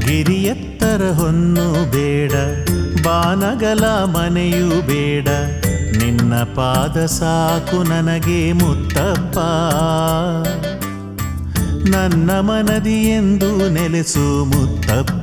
ಗಿರಿಯತ್ತರ ಹೊನ್ನು ಬೇಡ ಬಾನಗಲ ಮನೆಯೂ ಬೇಡ ನಿನ್ನ ಪಾದ ಸಾಕು ನನಗೆ ಮುತ್ತಪ್ಪ ನನ್ನ ಮನದಿ ಎಂದು ನೆಲೆಸು ಮುತ್ತಪ್ಪ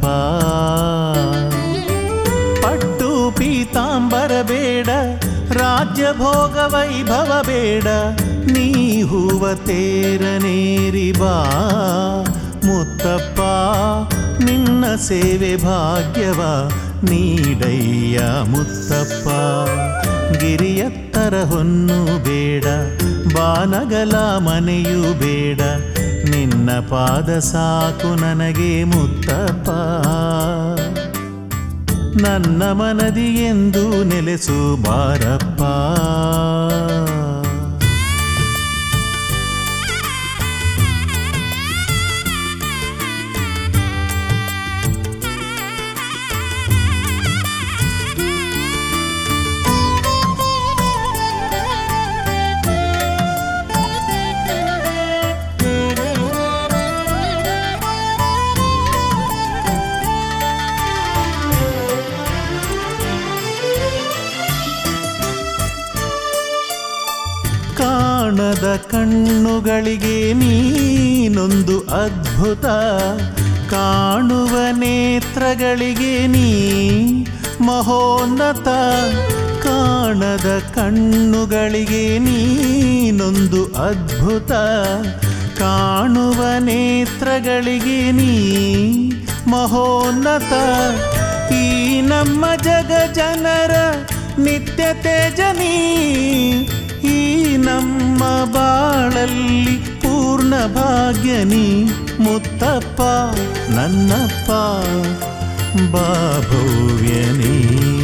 ಪಟ್ಟು ಪೀತಾಂಬರ ಬೇಡ ರಾಜ್ಯ ಭೋಗ ವೈಭವ ಬೇಡ ನೀ ಹೂವ ತೇರನೇರಿ ಬಾ ಮುತ್ತಪ್ಪ ನಿನ್ನ ಸೇವೆ ಭಾಗ್ಯವ ನೀಡಯ್ಯ ಮುತ್ತಪ್ಪ ಗಿರಿಯತ್ತರ ಹೊನ್ನು ಬೇಡ ಬಾನಗಲ ಮನೆಯೂ ಬೇಡ ನಿನ್ನ ಪಾದ ಸಾಕು ನನಗೆ ಮುತ್ತಪ್ಪ ನನ್ನ ಮನದಿ ಎಂದು ನೆಲೆಸು ಬಾರಪ್ಪ ಕಾಣದ ಕಣ್ಣುಗಳಿಗೆ ನೀನೊಂದು ಅದ್ಭುತ ಕಾಣುವ ನೇತ್ರಗಳಿಗೆ ನೀ ಮಹೋನ್ನತ ಕಾಣದ ಕಣ್ಣುಗಳಿಗೆ ನೀನೊಂದು ಅದ್ಭುತ ಕಾಣುವ ನೇತ್ರಗಳಿಗೆ ನೀ ಮಹೋನ್ನತ ಈ ನಮ್ಮ ಜಗ ಜನರ ನಿತ್ಯ ತೇಜನೀ ಈ ನಮ್ಮ ಬಾಳಲ್ಲಿ ಪೂರ್ಣ ಭಾಗ್ಯನಿ ಮುತ್ತಪ್ಪ ನನ್ನಪ್ಪ ಬಾಭವ್ಯನೇ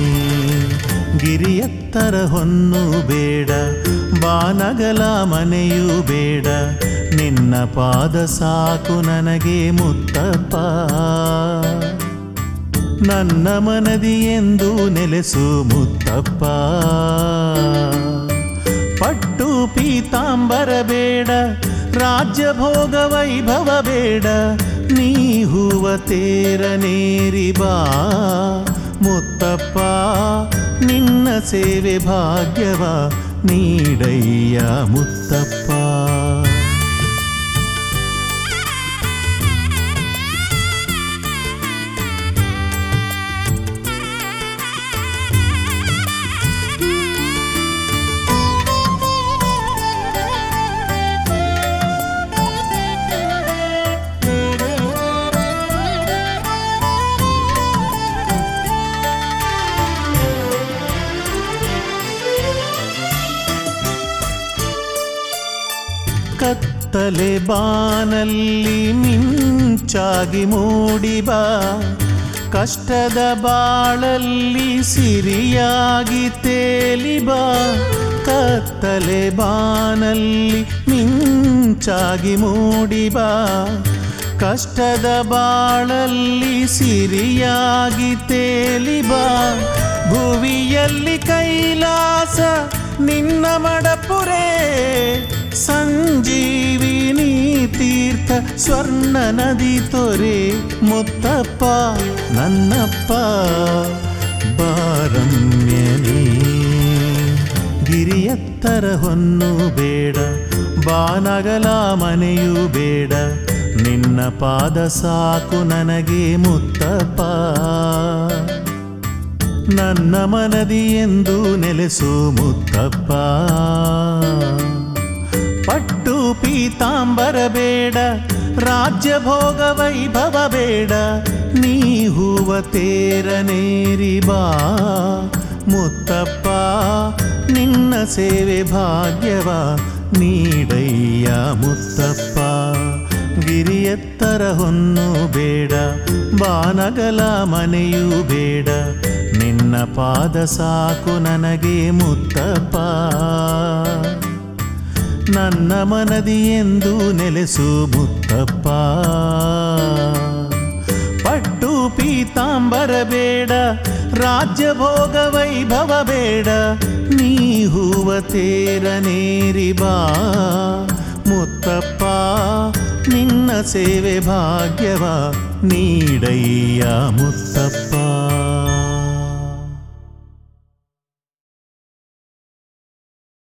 ಗಿರಿಯತ್ತರ ಹೊನ್ನು ಬೇಡ ಬಾನಗಲ ಮನೆಯೂ ಬೇಡ ನಿನ್ನ ಪಾದ ಸಾಕು ನನಗೆ ಮುತ್ತಪ್ಪ ನನ್ನ ಮನದಿ ಎಂದು ನೆಲೆಸು ಮುತ್ತಪ್ಪ ಪಟ್ಟು ಪೀತಾಂಬರ ಬೇಡ ರಾಜ್ಯ ಭೋಗ ವೈಭವ ಬೇಡ ನೀ ಹೂವ ತೇರನೇರಿ ಬಾ ಮುತ್ತಪ್ಪ ನಿನ್ನ ಸೇವೆ ಭಾಗ್ಯವ ನೀಡಯ್ಯ ಮುತ್ತಪ್ಪ ಕತ್ತಲೆ ಬಾನಲ್ಲಿ ಮಿಂಚಾಗಿ ಮೂಡಿ ಬಾ ಕಷ್ಟದ ಬಾಳಲ್ಲಿ ಸಿರಿಯಾಗಿ ತೇಲಿ ಬಾ ಕತ್ತಲೆ ಬಾನಲ್ಲಿ ಮಿಂಚಾಗಿ ಮೂಡಿ ಬಾ ಕಷ್ಟದ ಬಾಳಲ್ಲಿ ಸಿರಿಯಾಗಿ ತೇಲಿ ಬಾ ಭುವಿಯಲ್ಲಿ ಕೈಲಾಸ ನಿನ್ನ ಮಡಪುರೇ ಸಂಜೀವಿನಿ ತೀರ್ಥ ಸ್ವರ್ಣ ನದಿ ತೊರೆ ಮುತ್ತಪ್ಪ ನನ್ನಪ್ಪ ಬಾರಮ್ಯನೇ ಗಿರಿಯತ್ತರ ಹೊನ್ನು ಬೇಡ ಬಾನಗಲ ಮನೆಯೂ ಬೇಡ ನಿನ್ನ ಪಾದ ಸಾಕು ನನಗೆ ಮುತ್ತಪ್ಪ ನನ್ನ ಮನದಿ ಎಂದು ನೆಲೆಸು ಮುತ್ತಪ್ಪ ಪಟ್ಟು ಪೀತಾಂಬರ ಬೇಡ ರಾಜ್ಯ ಭೋಗ ವೈಭವ ಬೇಡ ನೀ ಹೂವ ತೇರನೇರಿ ಬಾ ಮುತ್ತಪ್ಪ ನಿನ್ನ ಸೇವೆ ಭಾಗ್ಯವ ನೀಡಯ್ಯ ಮುತ್ತಪ್ಪ ಗಿರಿಯತ್ತರ ಹೊನ್ನು ಬೇಡ ಬಾನಗಲ ಮನೆಯೂ ಬೇಡ ನಿನ್ನ ಪಾದ ಸಾಕು ನನಗೆ ಮುತ್ತಪ್ಪ ನನ್ನ ಮನದಿ ಎಂದು ನೆಲೆಸು ಮುತ್ತಪ್ಪ ಪಟ್ಟು ಪೀತಾಂಬರ ಬೇಡ ರಾಜ್ಯ ಭೋಗ ವೈಭವ ಬೇಡ ನೀ ಹೂವ ತೇರನೇರಿ ಬಾ ಮುತ್ತಪ್ಪ ನಿನ್ನ ಸೇವೆ ಭಾಗ್ಯವ ನೀಡಯ್ಯ ಮುತ್ತಪ್ಪ